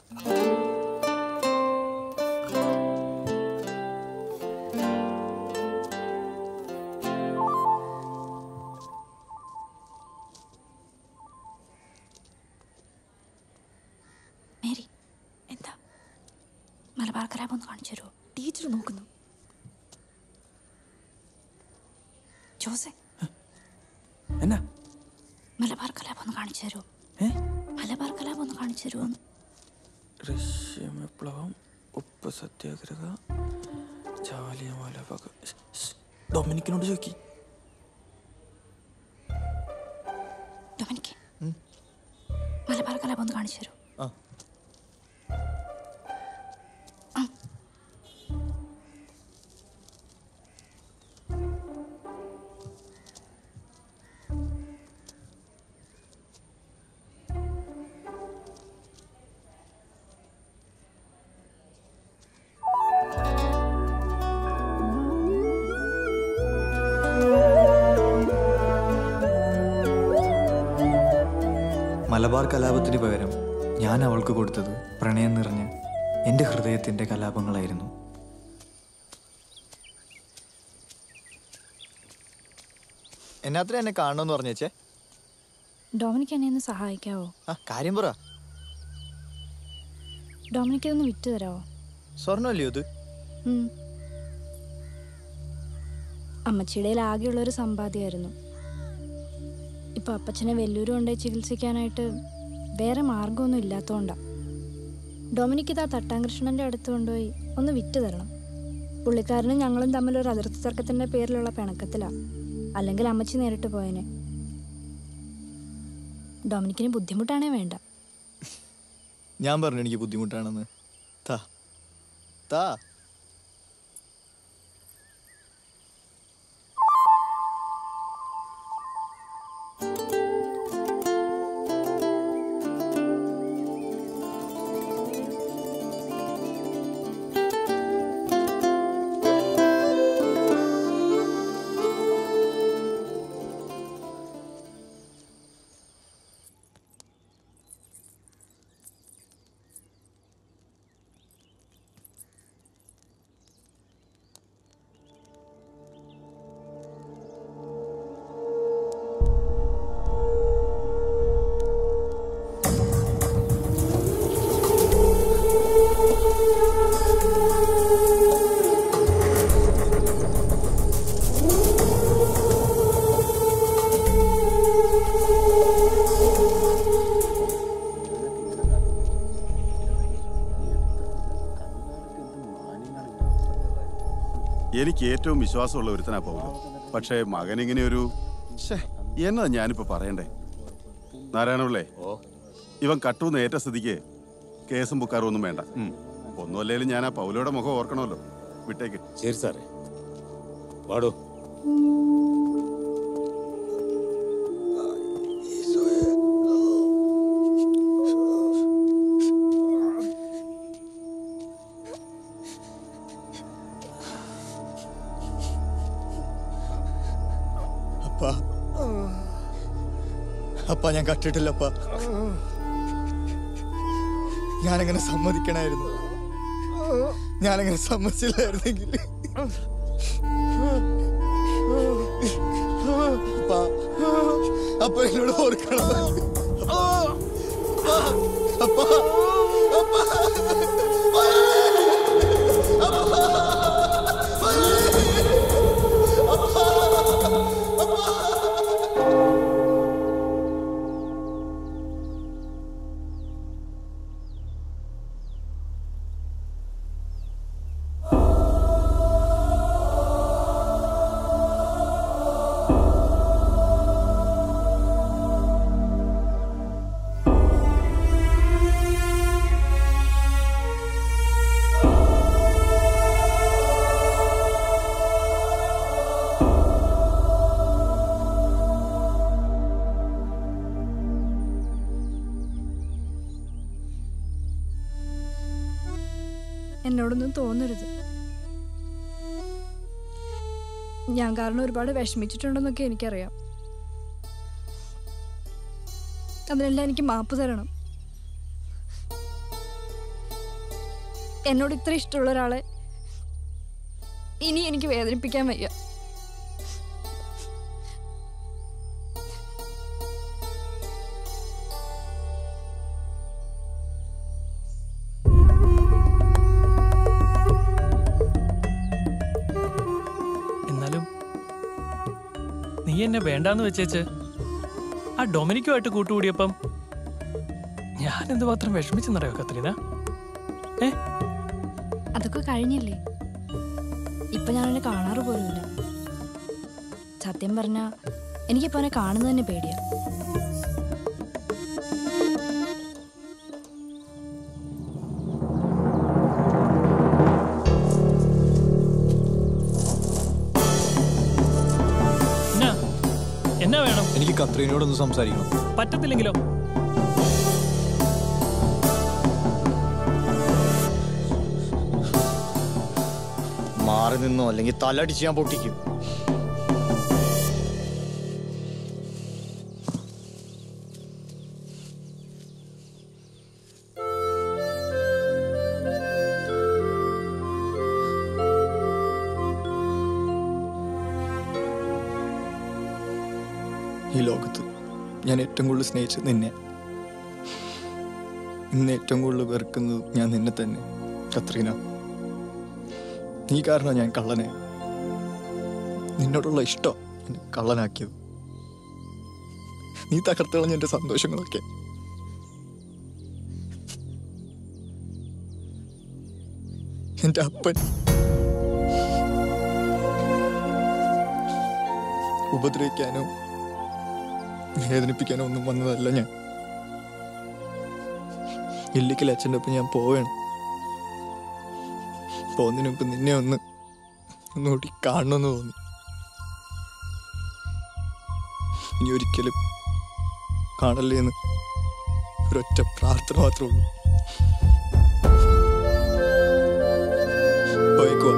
Mary എന്താ മലബാർ കലാപം ഒന്ന് കാണിച്ചു തരുമോ ടീച്ചർ നോക്കുന്നു ജോസെ എന്നാ മലബാർ കലാപം ഒന്ന് കാണിച്ചു തരുമോ മലബാർ കലാപം ഒന്ന് കാണിച്ചു തരുമോ റഷ്യ വിപ്ലവം ഉപ്പ് സത്യാഗ്രഹ ജാലിയവാല വക ഡൊമിനിക്കിനോട് ചോദിക്കി ഡൊമിനിക്ക് മലബാർ കലാപം ഒന്ന് കാണിച്ചു തരുമോ ആ മലബാർ കലാപത്തിന് പകരം ഞാൻ അവൾക്ക് കൊടുത്തത് പ്രണയം നിറഞ്ഞ എൻ്റെ ഹൃദയത്തിൻ്റെ കലാപങ്ങളായിരുന്നു എന്നാത്ര എന്നെ കാണണമെന്ന് പറഞ്ഞേച്ചേ ഡൊമിനിക്ക് എന്നെ ഒന്ന് സഹായിക്കാവോ ആ കാര്യം പറ ഡൊമിനിക്ക് ഇതൊന്ന് വിറ്റ് തരാവോ സ്വർണ്ണമല്ലയോ ഇത് ഉം. അമ്മച്ചിയുടെ കയ്യിൽ ആകെയുള്ള ഒരു സമ്പാദ്യമായിരുന്നു ഇപ്പൊ അപ്പച്ചനെ വെല്ലൂര് കൊണ്ടുപോയി ചികിത്സിക്കാനായിട്ട് വേറെ മാർഗമൊന്നും ഇല്ലാത്തതുകൊണ്ടാ ഡൊമിനിക്ക് ഇതാ തട്ടാങ്കൃഷ്ണന്റെ അടുത്ത് കൊണ്ടുപോയി ഒന്ന് വിറ്റ് തരണം പുള്ളിക്കാരനും ഞങ്ങളും തമ്മിൽ ഒരു അതിർത്തി തർക്കത്തിന്റെ പേരിലുള്ള പിണക്കത്തിലാ അല്ലെങ്കിൽ അമ്മച്ചി നേരിട്ട് പോയനെ ഡൊമിനിക്കിന് ബുദ്ധിമുട്ടാണേ വേണ്ട ഞാൻ പറഞ്ഞു എനിക്ക് ബുദ്ധിമുട്ടാണെന്ന് താ താ എനിക്ക് ഏറ്റവും വിശ്വാസമുള്ള ഒരുത്തനാ പൗലോ പക്ഷേ മകൻ ഇങ്ങനെ ഒരു ശ്ശേ, എന്നതാ ഞാനിപ്പോ പറയണ്ടേ നാരായണപിള്ളേ ഇവൻ കട്ടൂന്ന് ഏറ്റ സ്ഥിതിക്ക് കേസും ബുക്കാറും ഒന്നും വേണ്ട ഒന്നുമല്ലേലും ഞാൻ ആ പൗലോയുടെ മുഖം ഓർക്കണമല്ലോ വിട്ടേക്ക് ശരി സാറേ വാടോ അപ്പാ അപ്പാ ഞാൻ കട്ടിട്ടില്ലപ്പാ ഞാനങ്ങനെ സമ്മതിക്കണായിരുന്നു ഞാനങ്ങനെ സമ്മതിച്ചില്ലായിരുന്നെങ്കിൽ അപ്പാ അപ്പ എന്നോട് ഓർക്കണം അപ്പാ അപ്പാ അപ്പാ എന്നോടൊന്നും തോന്നരുത് ഞാൻ കാരണം ഒരുപാട് വിഷമിച്ചിട്ടുണ്ടെന്നൊക്കെ എനിക്കറിയാം അതിനെല്ലാം എനിക്ക് മാപ്പ് തരണം എന്നോട് ഇത്ര ഇഷ്ടമുള്ള ഒരാളെ ഇനി എനിക്ക് വേദനിപ്പിക്കാൻ വയ്യ എന്നാലും നീ എന്നെ വേണ്ടാന്ന് വെച്ചേച്ച് ആ ഡൊമിനിക്കുമായിട്ട് കൂട്ടുകൂടിയപ്പം ഞാൻ എന്തുമാത്രം വിഷമിച്ചെന്നറിയോ കത്രീന ഏ അതൊക്കെ കഴിഞ്ഞില്ലേ ഇപ്പൊ ഞാൻ അവനെ കാണാറ് പോലുമില്ല സത്യം പറഞ്ഞ എനിക്കിപ്പോ അവനെ കാണുന്നത് തന്നെ പേടിയാ എന്നാ എന്നാ വേണം എനിക്ക് കത്രീനോടൊന്ന് സംസാരിക്കണം പറ്റത്തില്ലെങ്കിലോ മാറി നിന്നോ അല്ലെങ്കിൽ തലടിച്ച് ഞാൻ പൊട്ടിക്കും ഈ ലോകത്ത് ഞാൻ ഏറ്റവും കൂടുതൽ സ്നേഹിച്ചത് നിന്നെ ഇന്ന് ഏറ്റവും കൂടുതൽ വെറുക്കുന്നത് ഞാൻ നിന്നെ തന്നെ കത്രീന നീ കാരണം ഞാൻ കള്ളനെ നിന്നോടുള്ള ഇഷ്ടം എന്നെ കള്ളനാക്കിയത് നീ തകർത്തളഞ്ഞ എൻ്റെ സന്തോഷങ്ങളൊക്കെ എൻ്റെ അപ്പൻ ഉപദ്രവിക്കാനോ വേദനിപ്പിക്കാനോ ഒന്നും വന്നതല്ല ഞാൻ ഇല്ലിക്കൽ അച്ഛൻ്റെ ഒപ്പം ഞാൻ പോവേണം പോകുന്നതിന് മുമ്പ് നിന്നെ ഒന്ന് ഒന്നുകൂടി കാണണമെന്ന് തോന്നി ഇനി ഒരിക്കലും കാണല്ലേ എന്ന് ഒരൊറ്റ പ്രാർത്ഥന മാത്രമേ ഉള്ളൂ പോയേക്കുവാ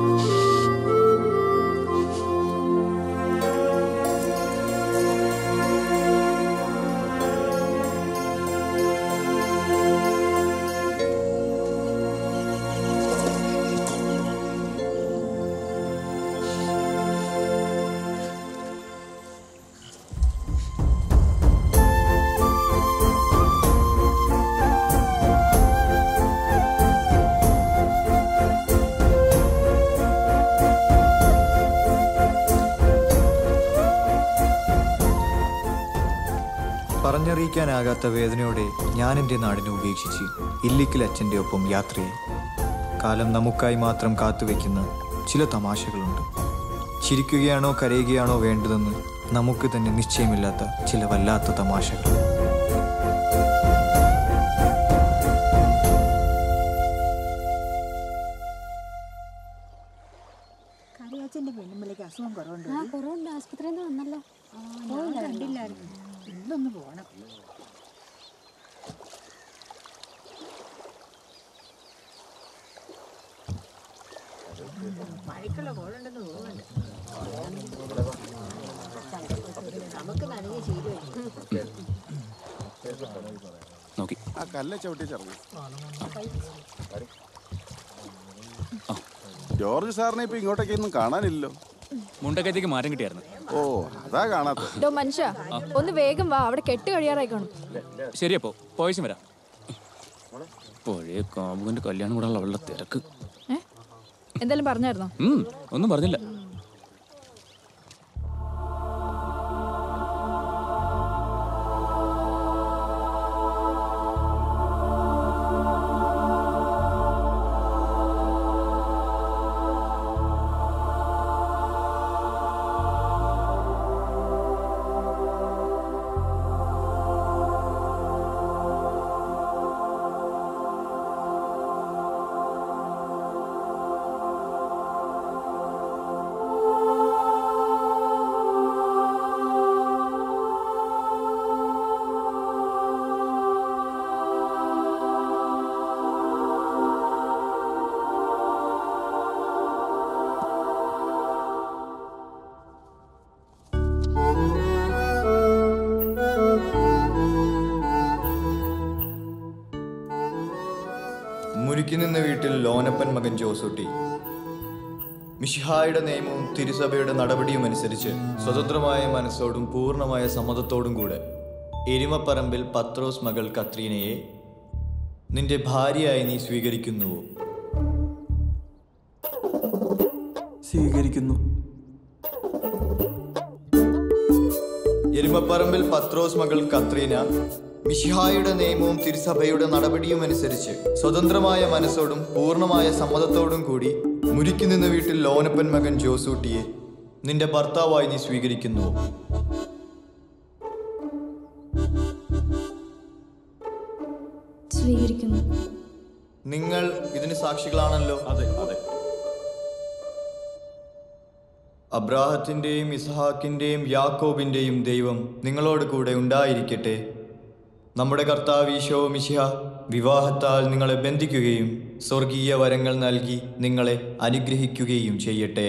പറഞ്ഞറിയിക്കാനാകാത്ത വേദനയോടെ ഞാൻ എൻ്റെ നാടിനെ ഉപേക്ഷിച്ച് ഇല്ലിക്കൽ അച്ഛൻ്റെ ഒപ്പം യാത്രയായി കാലം നമുക്കായി മാത്രം കാത്തുവെക്കുന്ന ചില തമാശകളുണ്ട് ചിരിക്കുകയാണോ കരയുകയാണോ വേണ്ടതെന്ന് നമുക്ക് തന്നെ നിശ്ചയമില്ലാത്ത ചില വല്ലാത്ത തമാശകൾ കറിയാച്ചന്റെ പെണ്ണുമ്പിളിക്ക് അസുഖം കുറവുണ്ട് ആ കുറവുണ്ട് ആസ്പത്രിയിൽ നിന്ന് വന്നല്ലോ ഞാൻ കണ്ടില്ലായിരുന്നു ഇന്നൊന്ന് പോണം മഴക്കുള്ള കോളുണ്ടെന്ന് തോന്നുന്നുണ്ട് നമുക്ക് നനഞ്ഞ ശീലമായി നോക്കി ആ കല്ലെ ചവിട്ടി ചെറങ്ങി ജോർജ് സാറിനെ ഇപ്പൊ ഇങ്ങോട്ടേക്കൊന്നും കാണാനില്ലല്ലോ മുണ്ടക്കയത്തേക്ക് മാറ്റം കിട്ടിയായിരുന്നു ഓ അതാ കാണാത്ത ഡോ മനുഷ്യ ഒന്ന് വേഗം വാ അവിടെ കെട്ട് കഴിയാറായി കാണും ശരിയപ്പോ പോയസും വരാം പഴയ കാമുകന്റെ കല്യാണം കൂടെ ഉള്ള തിരക്ക് ഏ എന്തായാലും പറഞ്ഞായിരുന്നോ ഉം, ഒന്നും പറഞ്ഞില്ല മുരുക്കി നിന്ന വീട്ടിൽ ലോനപ്പൻ മകൻ ജോസൂട്ടി മിഷിഹായുടെ നിയമവും തിരുസഭയുടെ നടപടിയും അനുസരിച്ച് സ്വതന്ത്രമായ മനസ്സോടും പൂർണ്ണമായ സമ്മതത്തോടും കൂടെ എരുമപ്പറമ്പിൽ പത്രോസ് മകൾ കത്രീനയെ നിന്റെ ഭാര്യയായി നീ സ്വീകരിക്കുന്നുവോ സ്വീകരിക്കുന്നു എരുമപ്പറമ്പിൽ പത്രോസ് മകൾ കത്രീന മിഷിഹായുടെ നിയമവും തിരുസഭയുടെ നടപടിയും അനുസരിച്ച് സ്വതന്ത്രമായ മനസ്സോടും പൂർണ്ണമായ സമ്മതത്തോടും കൂടി മുരിക്കി നിന്ന വീട്ടിൽ ലോനപ്പൻ മകൻ ജോസൂട്ടിയെ നിന്റെ ഭർത്താവായി നീ സ്വീകരിക്കുന്നുവോ സ്വീകരിക്കുന്നു നിങ്ങൾ ഇതിന് സാക്ഷികളാണല്ലോ അതെ അതെ അബ്രാഹത്തിന്റെയും ഇസ്ഹാക്കിന്റെയും യാക്കോബിന്റെയും ദൈവം നിങ്ങളോട് കൂടെ ഉണ്ടായിരിക്കട്ടെ നമ്മുടെ കർത്താവ് ഈശോ മിശിഹ വിവാഹത്താൽ നിങ്ങളെ ബന്ധിക്കുകയും സ്വർഗീയ വരങ്ങൾ നൽകി നിങ്ങളെ അനുഗ്രഹിക്കുകയും ചെയ്യട്ടെ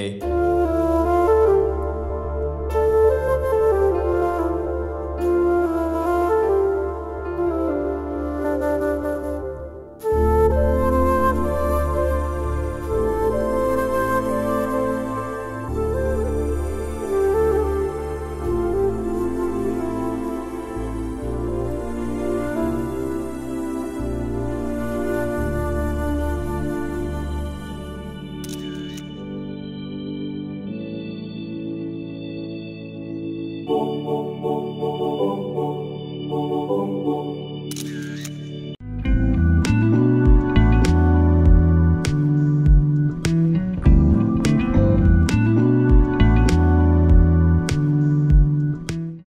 Thank you.